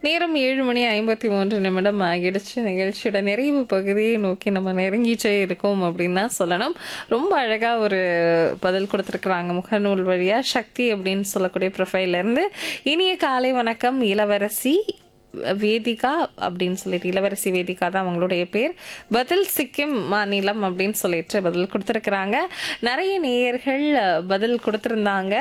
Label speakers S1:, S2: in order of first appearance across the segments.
S1: நேரம் ஏழு மணி ஐம்பத்தி மூன்று நிமிடம் ஆகிடுச்சு நிகழ்ச்சியோட நிறைவு பகுதியை நோக்கி நம்ம நெருங்கிட்டே இருக்கோம் அப்படின்னு தான் சொல்லணும் ரொம்ப அழகாக ஒரு பதில் கொடுத்துருக்குறாங்க முகநூல் வழியாக சக்தி அப்படின்னு சொல்லக்கூடிய ப்ரொஃபைல்ல இருந்து இனிய காலை வணக்கம் இளவரசி வேதிகா அப்படின்னு சொல்லிட்டு இளவரசி வேதிகா தான் அவங்களுடைய பேர் பதில் சிக்கிம் மாநிலம் அப்படின்னு சொல்லிட்டு பதில் கொடுத்துருக்குறாங்க நிறைய நேயர்கள் அஹ், பதில் கொடுத்துருந்தாங்க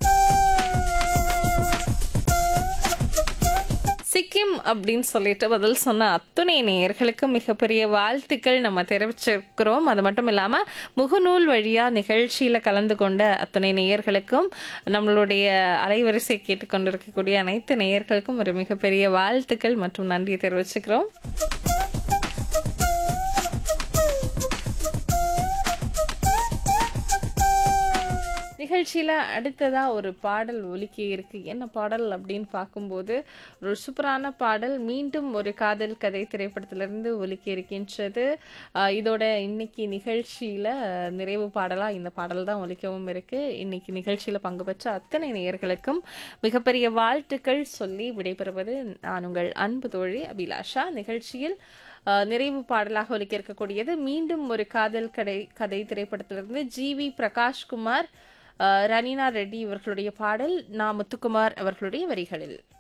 S1: சிக்கிம் அப்படின்னு சொல்லிட்டு பதில் சொன்ன அத்துணை நேயர்களுக்கு மிகப்பெரிய வாழ்த்துக்கள் நம்ம தெரிவிச்சிருக்கிறோம் அது மட்டும் இல்லாமல் முகநூல் வழியாக நிகழ்ச்சியில் கலந்து கொண்ட அத்துணை நேயர்களுக்கும் நம்மளுடைய அலைவரிசை கேட்டுக்கொண்டிருக்கக்கூடிய அனைத்து நேயர்களுக்கும் ஒரு மிகப்பெரிய வாழ்த்துக்கள் மற்றும் நன்றி தெரிவிச்சுக்கிறோம் நிகழ்ச்சியில் அடுத்ததாக ஒரு பாடல் ஒலிக்க இருக்கு என்ன பாடல் அப்படின்னு பார்க்கும்போது ஒரு சூப்பரான பாடல் மீண்டும் ஒரு காதல் கதை திரைப்படத்திலிருந்து ஒலிக்க இருக்கின்றது ஆஹ் இதோட இன்னைக்கு நிகழ்ச்சியில் நிறைவு பாடலாக இந்த பாடல் தான் ஒலிக்கவும் இருக்கு இன்னைக்கு நிகழ்ச்சியில் பங்கு பெற்ற அத்தனை நேயர்களுக்கும் மிகப்பெரிய வாழ்த்துக்கள் சொல்லி விடைபெறுவது நான் உங்கள் அன்பு தோழி அபிலாஷா நிகழ்ச்சியில் ஆஹ் நிறைவு பாடலாக ஒலிக்க இருக்கக்கூடியது மீண்டும் ஒரு காதல் கதை கதை திரைப்படத்திலிருந்து ஜி வி பிரகாஷ்குமார் ஆஹ் ரனீனா ரெட்டி இவர்களுடைய பாடல் நா முத்துக்குமார் அவர்களுடைய வரிகளில்